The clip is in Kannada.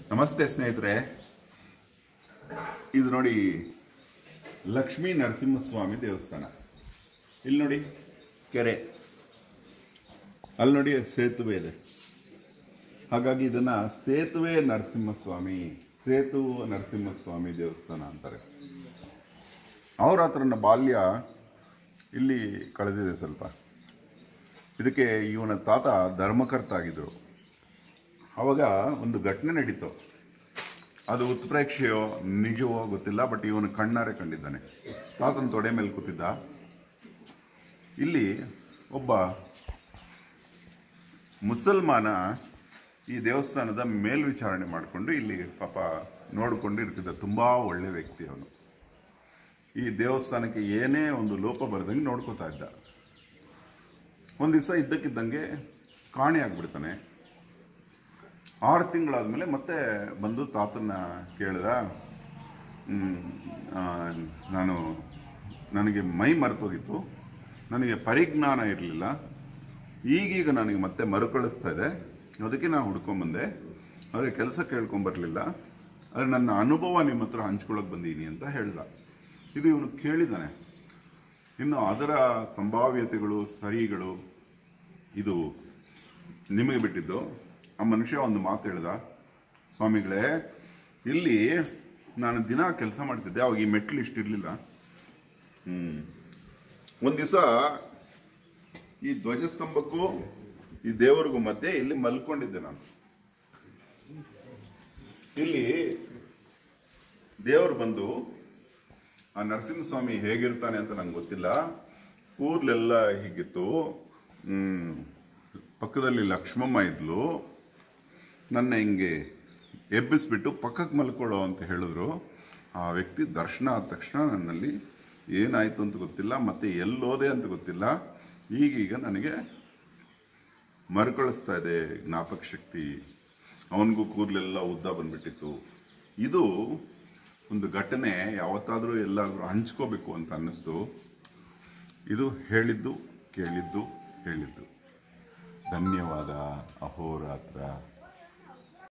ನಮಸ್ತೆ ಸ್ನೇಹಿತರೆ ಇದು ನೋಡಿ ಲಕ್ಷ್ಮೀ ನರಸಿಂಹಸ್ವಾಮಿ ದೇವಸ್ಥಾನ ಇಲ್ಲಿ ನೋಡಿ ಕೆರೆ ಅಲ್ಲಿ ನೋಡಿ ಸೇತುವೆ ಇದೆ ಹಾಗಾಗಿ ಇದನ್ನ ಸೇತುವೆ ನರಸಿಂಹಸ್ವಾಮಿ ಸೇತು ನರಸಿಂಹಸ್ವಾಮಿ ದೇವಸ್ಥಾನ ಅಂತಾರೆ ಅವ್ರ ಹತ್ರ ನನ್ನ ಬಾಲ್ಯ ಇಲ್ಲಿ ಕಳೆದಿದೆ ಸ್ವಲ್ಪ ಇದಕ್ಕೆ ಇವನ ತಾತ ಧರ್ಮಕರ್ತ ಆಗಿದ್ರು ಅವಾಗ ಒಂದು ಘಟನೆ ನಡೀತು ಅದು ಉತ್ಪ್ರೇಕ್ಷೆಯೋ ನಿಜವೋ ಗೊತ್ತಿಲ್ಲ ಬಟ್ ಇವನು ಕಣ್ಣಾರೆ ಕಂಡಿದ್ದಾನೆ ತಾತನ ತೊಡೆ ಮೇಲೆ ಕೂತಿದ್ದ ಇಲ್ಲಿ ಒಬ್ಬ ಮುಸಲ್ಮಾನ ಈ ದೇವಸ್ಥಾನದ ಮೇಲ್ವಿಚಾರಣೆ ಮಾಡಿಕೊಂಡು ಇಲ್ಲಿ ಪಾಪ ನೋಡಿಕೊಂಡು ಇರ್ತಿದ್ದ ತುಂಬ ಒಳ್ಳೆ ವ್ಯಕ್ತಿ ಅವನು ಈ ದೇವಸ್ಥಾನಕ್ಕೆ ಏನೇ ಒಂದು ಲೋಪ ಬರದಂಗೆ ನೋಡ್ಕೋತಾ ಇದ್ದ ಒಂದು ದಿವಸ ಇದ್ದಕ್ಕಿದ್ದಂಗೆ ಕಾಣೆ ಆಗ್ಬಿಡ್ತಾನೆ ಆರು ತಿಂಗಳಾದ್ಮೇಲೆ ಮತ್ತೆ ಬಂದು ತಾತನ್ನ ಕೇಳ್ದ "ಹ್ಮ್, ಆ, ನಾನು ನನಗೆ ಮೈ ಮರೆತೋಗಿತ್ತು ನನಗೆ ಪರಿಜ್ಞಾನ ಇರಲಿಲ್ಲ ಈಗೀಗ ನನಗೆ ಮತ್ತೆ ಮರುಕಳಿಸ್ತಾ ಇದೆ ಅದಕ್ಕೆ ನಾನು ಹುಡ್ಕೊಂಬಂದೆ ಆದರೆ ಕೆಲಸ ಕೇಳ್ಕೊಂಬರ್ಲಿಲ್ಲ ಆದರೆ ನನ್ನ ಅನುಭವ ನಿಮ್ಮ ಹತ್ರ ಹಂಚ್ಕೊಳಕ್ ಬಂದೀನಿ ಅಂತ ಹೇಳ್ದ ಇದು ಇವನು ಕೇಳಿದ್ದಾನೆ ಇನ್ನು ಅದರ ಸಂಭಾವ್ಯತೆಗಳು ಸರಿಗಳು ಇದು ನಿಮಗೆ ಬಿಟ್ಟಿದ್ದು ಆ ಮನುಷ್ಯ ಒಂದು ಮಾತು ಹೇಳ್ದ ಸ್ವಾಮಿಗಳೇ ಇಲ್ಲಿ ನಾನು ದಿನ ಕೆಲಸ ಮಾಡ್ತಿದ್ದೆ ಅವಾಗ ಈ ಮೆಟ್ಲು ಇಷ್ಟಿರಲಿಲ್ಲ ಹ್ಮ್ ಒಂದು ದಿವಸ ಈ ಧ್ವಜಸ್ತಂಭಕ್ಕೂ ಈ ದೇವರಿಗೂ ಮಧ್ಯೆ ಇಲ್ಲಿ ಮಲ್ಕೊಂಡಿದ್ದೆ ನಾನು ಇಲ್ಲಿ ದೇವರು ಬಂದು ಆ ನರಸಿಂಹಸ್ವಾಮಿ ಹೇಗಿರ್ತಾನೆ ಅಂತ ನಂಗೆ ಗೊತ್ತಿಲ್ಲ ಕೂದಲೆಲ್ಲ ಹೀಗಿತ್ತು ಹ್ಮ್, ಪಕ್ಕದಲ್ಲಿ ಲಕ್ಷ್ಮಮ್ಮ ಇದ್ಲು ನನ್ನ ಹಿಂಗೆ ಎಬ್ಬಿಸ್ಬಿಟ್ಟು ಪಕ್ಕಕ್ಕೆ ಮಲ್ಕೊಳ್ಳೋ ಅಂತ ಹೇಳಿದ್ರು ಆ ವ್ಯಕ್ತಿ ದರ್ಶನ ಆದ ತಕ್ಷಣ ನನ್ನಲ್ಲಿ ಏನಾಯ್ತು ಅಂತ ಗೊತ್ತಿಲ್ಲ ಮತ್ತೆ ಎಲ್ಲೋದೆ ಅಂತ ಗೊತ್ತಿಲ್ಲ ಈಗೀಗ ನನಗೆ ಮರುಕಳಿಸ್ತಾ ಇದೆ ಜ್ಞಾಪಕ ಶಕ್ತಿ ಅವನಿಗೂ ಕೂದಲೆಲ್ಲ ಉದ್ದ ಬಂದ್ಬಿಟ್ಟಿತ್ತು ಇದು ಒಂದು ಘಟನೆ ಯಾವತ್ತಾದರೂ ಎಲ್ಲಾದರೂ ಹಂಚ್ಕೋಬೇಕು ಅಂತ ಅನ್ನಿಸ್ತು ಇದು ಹೇಳಿದ್ದು ಕೇಳಿದ್ದು ಹೇಳಿದ್ದು ಧನ್ಯವಾದ ಅಹೋರಾತ್ರ